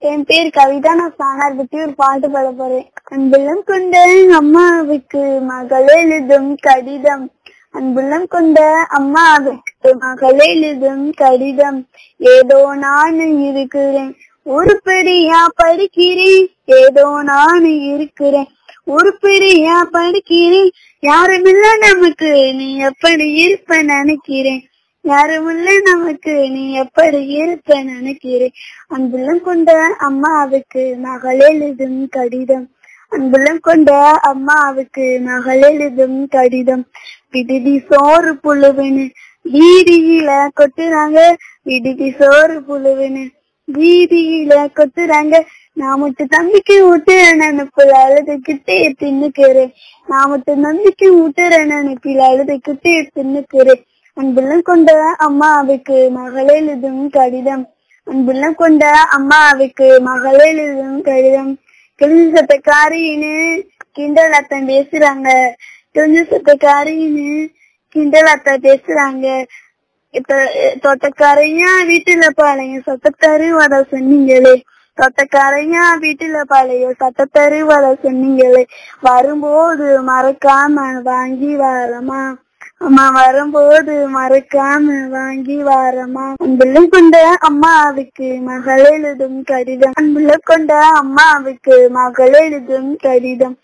என் பேர் கவிதா நான் சாணார் பத்தி ஒரு பாட்டு பாட போறேன் அன்புள்ளம் கொண்ட அம்மாவுக்கு மகள் எழுதும் கடிதம் அன்புள்ளம் கொண்ட அம்மாவுக்கு மகள் எழுதும் கடிதம் ஏதோ நான் இருக்கிறேன் உருப்படியா படிக்கிறேன் ஏதோ நான் இருக்கிறேன் உருப்படியா படிக்கிறேன் யாருமில்ல நமக்கு நீ எப்படி இருப்ப நினைக்கிறேன் யாருமில்ல நமக்கு நீ எப்படி இருப்ப நினைக்கிறேன் அன்புள்ளம் கொண்ட அம்மாவுக்கு மகள் எழுதும் கடிதம் அன்புள்ளம் கொண்ட அம்மாவுக்கு மகள் எழுதும் கடிதம் விடுதி சோறு புழுவுன்னு வீதியில கொட்டுறாங்க விடுதி சோறு புழுவுன்னு வீதியில கொட்டுறாங்க நான் மட்டும் தம்பிக்கு ஊட்டுற நினைப்புல அழுதுகிட்டே தின்னுக்கிறேன் நான் மட்டும் நம்பிக்கை ஊட்டுற நினைப்பில அழுதுகிட்டே தின்னுக்கிறேன் அன்புள்ளம் கொண்ட அம்மாவுக்கு மகள் எழுதும் கடிதம் அன்புள்ளம் கொண்ட அம்மாவுக்கு மகள் எழுதும் கடிதம் கிழிஞ்ச சத்தக்காரின்னு கிண்டல் அத்தன் பேசுறாங்க கிழிஞ்ச சத்தக்காரின்னு கிண்டல் அத்தன் பேசுறாங்க இப்ப தோட்டக்காரையா வீட்டுல பாளைய சத்தத்தரு வர சொன்னீங்களே தோட்டக்காரையா வீட்டுல பாளைய சத்தத்தரு வர சொன்னீங்களே வரும்போது மறக்காம வாங்கி வரமா அம்மா வரும்போது மறக்காம வாங்கி வாரமா அன்புள்ள கொண்ட அம்மாவுக்கு மகள் எழுதும் கடிதம் அன்புள்ள கொண்ட அம்மாவுக்கு மகள் எழுதும் கடிதம்